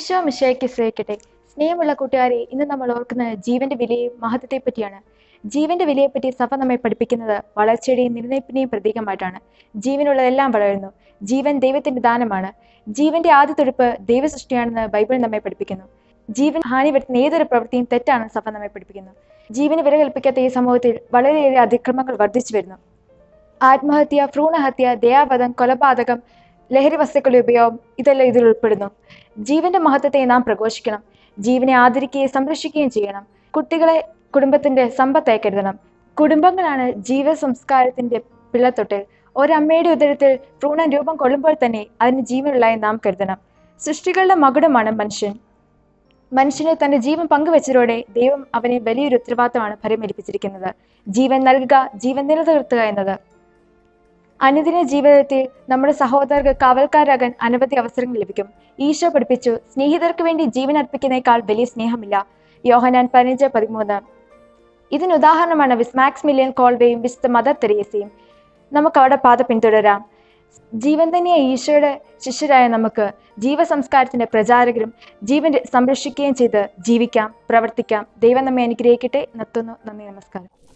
ഈശോ മിശയ്ക്ക് ശ്രേയിക്കട്ടെ സ്നേഹമുള്ള കൂട്ടുകാരെ ഇന്ന് നമ്മൾ ഓർക്കുന്ന ജീവന്റെ വിലയും മഹത്വത്തെ പറ്റിയാണ് ജീവന്റെ വിലയെപ്പറ്റി സഭ നമ്മെ പഠിപ്പിക്കുന്നത് വളർച്ചയുടെയും നിലനിൽപ്പിന്റെയും പ്രതീകമായിട്ടാണ് ജീവനുള്ളതെല്ലാം വളരുന്നു ജീവൻ ദൈവത്തിന്റെ ദാനമാണ് ജീവന്റെ ആദ്യ തുടിപ്പ് ദൈവസൃഷ്ടിയാണെന്ന് ബൈബിൾ നമ്മെ പഠിപ്പിക്കുന്നു ജീവൻ ഹാനി വരുത്തുന്ന ഏതൊരു പ്രവൃത്തിയും തെറ്റാണെന്ന് സഭ നമ്മെ പഠിപ്പിക്കുന്നു ജീവന് വില കൽപ്പിക്കാത്ത ഈ സമൂഹത്തിൽ വളരെയേറെ അതിക്രമങ്ങൾ വർദ്ധിച്ചു വരുന്നു ആത്മഹത്യ ഭ്രൂണഹത്യ ദയാവധം കൊലപാതകം ലഹരി വസ്തുക്കളുടെ ഉപയോഗം ഇതെല്ലാം ഇതിൽ ഉൾപ്പെടുന്നു ജീവന്റെ മഹത്വത്തെ നാം പ്രഘോഷിക്കണം ജീവനെ ആദരിക്കുകയും സംരക്ഷിക്കുകയും ചെയ്യണം കുട്ടികളെ കുടുംബത്തിന്റെ സമ്പത്തായി കരുതണം കുടുംബങ്ങളാണ് ജീവ സംസ്കാരത്തിന്റെ പിള്ളത്തൊട്ടിൽ ഒരമ്മയുടെ ഉദരത്തിൽ ഭ്രൂണം രൂപം കൊള്ളുമ്പോൾ തന്നെ അതിന് ജീവനുള്ളതായി നാം കരുതണം സൃഷ്ടികളുടെ മകുടമാണ് മനുഷ്യൻ മനുഷ്യന് തന്റെ ജീവൻ പങ്കുവെച്ചതോടെ ദൈവം അവനെ വലിയൊരു ഉത്തരവാദിത്തമാണ് ഫലമേൽപ്പിച്ചിരിക്കുന്നത് ജീവൻ നൽകുക ജീവൻ നിലനിർത്തുക എന്നത് അനുദിന ജീവിതത്തിൽ നമ്മുടെ സഹോദരർക്ക് കാവൽക്കാരാകാൻ അനവധി അവസരങ്ങൾ ലഭിക്കും ഈശോ പഠിപ്പിച്ചു സ്നേഹിതർക്ക് വേണ്ടി ജീവൻ അർപ്പിക്കുന്നേക്കാൾ വലിയ സ്നേഹമില്ല യോഹനാൻ പതിനഞ്ച് പതിമൂന്ന് ഇതിന് ഉദാഹരണമാണ് വിസ്മാക്സ് മില്യൻ കോൾവേയും വിശുദ്ധ മദർ തെരേസയും നമുക്ക് അവിടെ പാത പിന്തുടരാം ജീവൻ തന്നെയായ ഈശോയുടെ ശിഷ്യരായ നമുക്ക് ജീവസംസ്കാരത്തിന്റെ പ്രചാരകരും ജീവൻ സംരക്ഷിക്കുകയും ചെയ്ത് ജീവിക്കാം പ്രവർത്തിക്കാം ദൈവം നമ്മെ അനുഗ്രഹിക്കട്ടെ നിർത്തുന്നു നന്ദി നമസ്കാരം